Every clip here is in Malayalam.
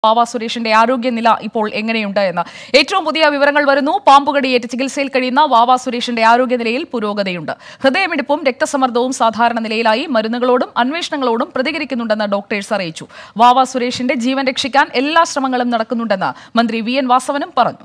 പാവ സുരേഷിന്റെ ആരോഗ്യനില ഇപ്പോൾ എങ്ങനെയുണ്ട് എന്ന് ഏറ്റവും പുതിയ വിവരങ്ങൾ വരുന്നു പാമ്പുകടിയേറ്റ് ചികിത്സയിൽ കഴിയുന്ന വാവ സുരേഷിന്റെ ആരോഗ്യനിലയിൽ പുരോഗതിയുണ്ട് ഹൃദയമിടിപ്പും രക്തസമ്മർദ്ദവും സാധാരണ നിലയിലായി മരുന്നുകളോടും അന്വേഷണങ്ങളോടും പ്രതികരിക്കുന്നുണ്ടെന്ന് ഡോക്ടേഴ്സ് അറിയിച്ചു വാവ സുരേഷിന്റെ ജീവൻ രക്ഷിക്കാൻ എല്ലാ ശ്രമങ്ങളും നടക്കുന്നുണ്ടെന്ന് മന്ത്രി വി എൻ വാസവനും പറഞ്ഞു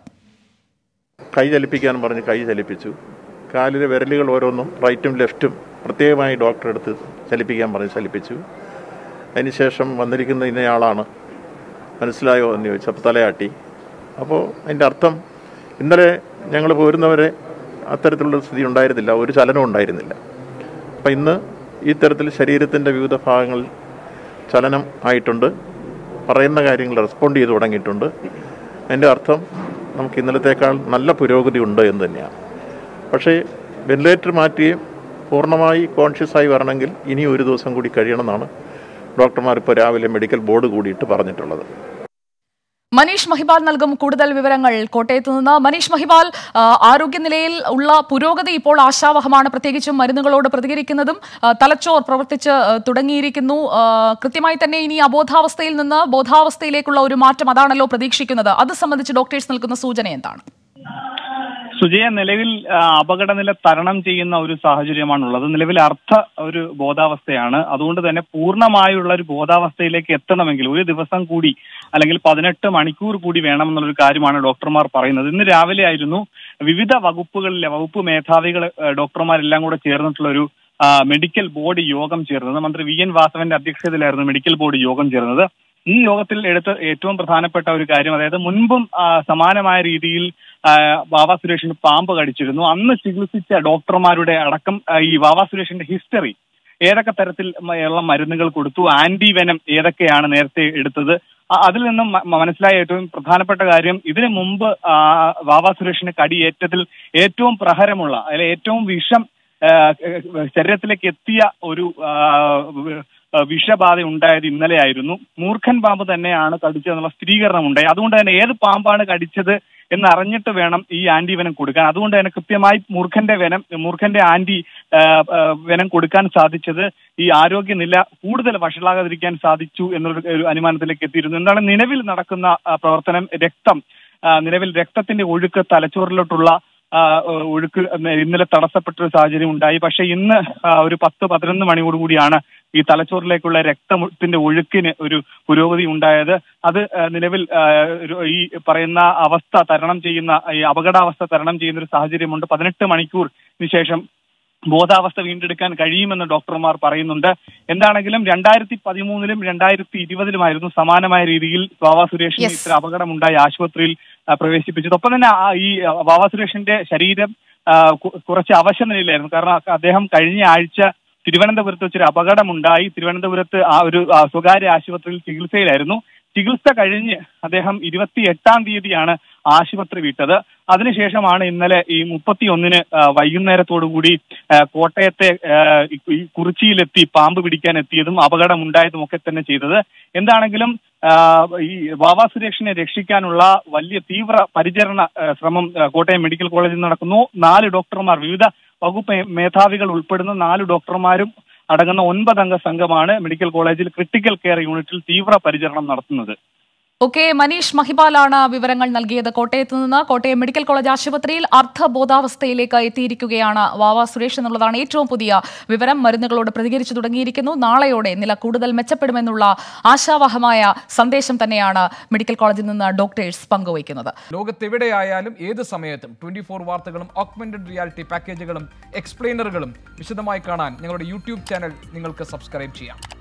കൈ ചലിപ്പിക്കാൻ പറഞ്ഞ് കൈ ചലിപ്പിച്ചു കാലിലെ വിരലുകൾ ഓരോന്നും റൈറ്റും ലെഫ്റ്റും പ്രത്യേകമായി ഡോക്ടറെ അടുത്ത് ചലിപ്പിക്കാൻ പറഞ്ഞ് ചലിപ്പിച്ചു അതിനുശേഷം വന്നിരിക്കുന്ന ഇന്നയാളാണ് മനസ്സിലായോ എന്ന് ചോദിച്ചപ്പോൾ തലയാട്ടി അപ്പോൾ അതിൻ്റെ അർത്ഥം ഇന്നലെ ഞങ്ങൾ പോരുന്നവരെ അത്തരത്തിലുള്ള സ്ഥിതി ഉണ്ടായിരുന്നില്ല ഒരു ചലനവും ഉണ്ടായിരുന്നില്ല അപ്പം ഇന്ന് ഈ തരത്തിൽ ശരീരത്തിൻ്റെ വിവിധ ഭാഗങ്ങളിൽ ചലനം ആയിട്ടുണ്ട് പറയുന്ന കാര്യങ്ങൾ റെസ്പോണ്ട് ചെയ്ത് തുടങ്ങിയിട്ടുണ്ട് അതിൻ്റെ അർത്ഥം നമുക്ക് ഇന്നലത്തേക്കാൾ നല്ല പുരോഗതി ഉണ്ട് എന്ന് തന്നെയാണ് പക്ഷേ വെന്റിലേറ്റർ മാറ്റുകയും പൂർണ്ണമായി കോൺഷ്യസ് ആയി വരണമെങ്കിൽ ഇനി ഒരു ദിവസം കൂടി കഴിയണമെന്നാണ് ഡോക്ടർമാർ ഇപ്പോൾ രാവിലെ മെഡിക്കൽ ബോർഡ് കൂടിയിട്ട് പറഞ്ഞിട്ടുള്ളത് മനീഷ് മഹിപാൽ നൽകും കൂടുതൽ വിവരങ്ങൾ കോട്ടയത്ത് നിന്ന് മനീഷ് മഹിപാൽ ആ, ആരോഗ്യനിലയിൽ ഉള്ള പുരോഗതി ഇപ്പോൾ ആശാവഹമാണ് പ്രത്യേകിച്ചും മരുന്നുകളോട് പ്രതികരിക്കുന്നതും ആ, തലച്ചോർ പ്രവർത്തിച്ച് ആ, തുടങ്ങിയിരിക്കുന്നു ആ, കൃത്യമായി തന്നെ ഇനി അബോധാവസ്ഥയിൽ നിന്ന് ബോധാവസ്ഥയിലേക്കുള്ള ഒരു മാറ്റം അതാണല്ലോ പ്രതീക്ഷിക്കുന്നത് അത് സംബന്ധിച്ച് ഡോക്ടേഴ്സ് നൽകുന്ന സൂചന എന്താണ് സുജയ നിലവിൽ ആ, അപകടനില തരണം ചെയ്യുന്ന ഒരു സാഹചര്യമാണുള്ളത് നിലവിൽ അർത്ഥ ഒരു ബോധാവസ്ഥയാണ് അതുകൊണ്ട് തന്നെ പൂർണ്ണമായുള്ള ഒരു ബോധാവസ്ഥയിലേക്ക് എത്തണമെങ്കിൽ ഒരു ദിവസം കൂടി അല്ലെങ്കിൽ പതിനെട്ട് മണിക്കൂർ കൂടി വേണമെന്നുള്ളൊരു കാര്യമാണ് ഡോക്ടർമാർ പറയുന്നത് ഇന്ന് രാവിലെ ആയിരുന്നു വിവിധ വകുപ്പുകളിലെ വകുപ്പ് മേധാവികൾ ആ, ഡോക്ടർമാരെല്ലാം കൂടെ ചേർന്നിട്ടുള്ള ഒരു ആ, മെഡിക്കൽ ബോർഡ് യോഗം ചേർന്നത് മന്ത്രി വി എൻ വാസവന്റെ അധ്യക്ഷതയിലായിരുന്നു മെഡിക്കൽ ബോർഡ് യോഗം ചേർന്നത് ഈ യോഗത്തിൽ എടുത്ത ഏറ്റവും പ്രധാനപ്പെട്ട ഒരു കാര്യം അതായത് മുൻപും ആ, സമാനമായ രീതിയിൽ ആ, വാവ സുരേഷിന് പാമ്പ് കടിച്ചിരുന്നു അന്ന് ചികിത്സിച്ച ഡോക്ടർമാരുടെ അടക്കം ആ, ഈ വാവ സുരേഷിന്റെ ഹിസ്റ്ററി ഏതൊക്കെ തരത്തിൽ മ- ഉള്ള മരുന്നുകൾ കൊടുത്തു ആന്റി വെനം ഏതൊക്കെയാണ് നേരത്തെ എടുത്തത് ആ, അതിൽ നിന്നും മ- മനസ്സിലായ ഏറ്റവും പ്രധാനപ്പെട്ട കാര്യം ഇതിനു മുമ്പ് ആ, വാവ സുരേഷിന് കടിയേറ്റത്തിൽ ഏറ്റവും പ്രഹരമുള്ള അല്ലെങ്കിൽ ഏറ്റവും വിഷം ആ, ശരീരത്തിലേക്ക് എത്തിയ ഒരു ആ, വ- ആ, വിഷബാധ ഉണ്ടായത് ഇന്നലെയായിരുന്നു മൂർഖൻ പാമ്പ് തന്നെയാണ് കടിച്ചതെന്നുള്ള സ്ഥിരീകരണം ഉണ്ടായി അതുകൊണ്ട് തന്നെ ഏത് പാമ്പാണ് കടിച്ചത് എന്ന് അറിഞ്ഞിട്ട് വേണം ഈ ആന്റി വെനം കൊടുക്കാൻ അതുകൊണ്ട് തന്നെ കൃത്യമായി മൂർഖന്റെ വെനം മൂർഖന്റെ ആന്റി ആ, ആ, വെനം കൊടുക്കാൻ സാധിച്ചത് ഈ ആരോഗ്യനില കൂടുതൽ വഷളാകാതിരിക്കാൻ സാധിച്ചു എന്നുള്ള ഒരു അനുമാനത്തിലേക്ക് എത്തിയിരുന്നു എന്താണ് നിലവിൽ നടക്കുന്ന ആ, പ്രവർത്തനം രക്തം ആ, നിലവിൽ രക്തത്തിന്റെ ഒഴുക്ക് തലച്ചോറിലോട്ടുള്ള ആ, ഒഴുക്ക് ഇന്നലെ തടസ്സപ്പെട്ട ഒരു സാഹചര്യം ഉണ്ടായി പക്ഷെ ഇന്ന് ആ, ഒരു പത്ത് പതിനൊന്ന് മണിയോടുകൂടിയാണ് ഈ തലച്ചോറിലേക്കുള്ള രക്തത്തിന്റെ ഒഴുക്കിന് ഒരു പുരോഗതി ഉണ്ടായത് അത് ആ, നിലവിൽ ആ, ഒരു ഈ പറയുന്ന അവസ്ഥ തരണം ചെയ്യുന്ന ഈ അപകടാവസ്ഥ തരണം ചെയ്യുന്ന ഒരു സാഹചര്യമുണ്ട് പതിനെട്ട് മണിക്കൂറിന് ശേഷം ബോധാവസ്ഥ വീണ്ടെടുക്കാൻ കഴിയുമെന്ന് ഡോക്ടർമാർ പറയുന്നുണ്ട് എന്താണെങ്കിലും രണ്ടായിരത്തി പതിമൂന്നിലും രണ്ടായിരത്തി ഇരുപതിലുമായിരുന്നു സമാനമായ രീതിയിൽ വാവ സുരേഷിന് Yes. ഇത്ര അപകടമുണ്ടായി ആശുപത്രിയിൽ ആ, പ്രവേശിപ്പിച്ചത് ഒപ്പം തന്നെ ആ ഈ ആ, വാവ സുരേഷിന്റെ ശരീരം ആ, കു- കുറച്ച് അവശ നിലയിലായിരുന്നു കാരണം അദ്ദേഹം കഴിഞ്ഞ ആഴ്ച തിരുവനന്തപുരത്ത് വെച്ചൊരു അപകടമുണ്ടായി തിരുവനന്തപുരത്ത് ആ ഒരു ആ, സ്വകാര്യ ആശുപത്രിയിൽ ചികിത്സയിലായിരുന്നു ചികിത്സ കഴിഞ്ഞ് അദ്ദേഹം ഇരുപത്തി എട്ടാം തീയതിയാണ് ആശുപത്രി വിട്ടത് അതിനുശേഷമാണ് ഇന്നലെ ഈ മുപ്പത്തി ഒന്നിന് വൈകുന്നേരത്തോടുകൂടി ആ, കോട്ടയത്തെ ആ, ഈ- ഈ കുറിച്ചിയിലെത്തി പാമ്പ് പിടിക്കാൻ എത്തിയതും അപകടമുണ്ടായതും ഒക്കെ തന്നെ ചെയ്തത് എന്താണെങ്കിലും ആ, ഈ വാവ സുരേഷിനെ രക്ഷിക്കാനുള്ള വലിയ തീവ്ര പരിചരണ ആ, ശ്രമം ആ, കോട്ടയം മെഡിക്കൽ കോളേജിൽ നടക്കുന്നു നാല് ഡോക്ടർമാർ വിവിധ വകുപ്പ് മേ- മേധാവികൾ ഉൾപ്പെടുന്ന നാല് ഡോക്ടർമാരും അടങ്ങുന്ന ഒൻപതംഗ സംഘമാണ് മെഡിക്കൽ കോളേജിൽ ക്രിട്ടിക്കൽ കെയർ യൂണിറ്റിൽ തീവ്ര പരിചരണം നടത്തുന്നത് ഓക്കെ മനീഷ് മഹിപാലാണ് വിവരങ്ങൾ നൽകിയത് കോട്ടയത്ത് നിന്ന് കോട്ടയം മെഡിക്കൽ കോളേജ് ആശുപത്രിയിൽ അർദ്ധബോധാവസ്ഥയിലേക്ക് എത്തിയിരിക്കുകയാണ് വാവ സുരേഷ് എന്നുള്ളതാണ് ഏറ്റവും പുതിയ വിവരം മരുന്നുകളോട് പ്രതികരിച്ചു തുടങ്ങിയിരിക്കുന്നു നാളെയോടെ നില കൂടുതൽ മെച്ചപ്പെടുമെന്നുള്ള ആശാവഹമായ സന്ദേശം തന്നെയാണ് മെഡിക്കൽ കോളേജിൽ നിന്ന് ഡോക്ടേഴ്സ് പങ്കുവയ്ക്കുന്നത് ലോകത്തെവിടെയായാലും ഏത് സമയത്തും ട്വന്റി ഫോർ വാർത്തകളും ഓഗ്മെന്റഡ് റിയാലിറ്റി പാക്കേജുകളും എക്സ്പ്ലെയിനറുകളും വിശദമായി കാണാൻ ഞങ്ങളുടെ യൂട്യൂബ് ചാനൽ നിങ്ങൾക്ക് സബ്സ്ക്രൈബ് ചെയ്യാം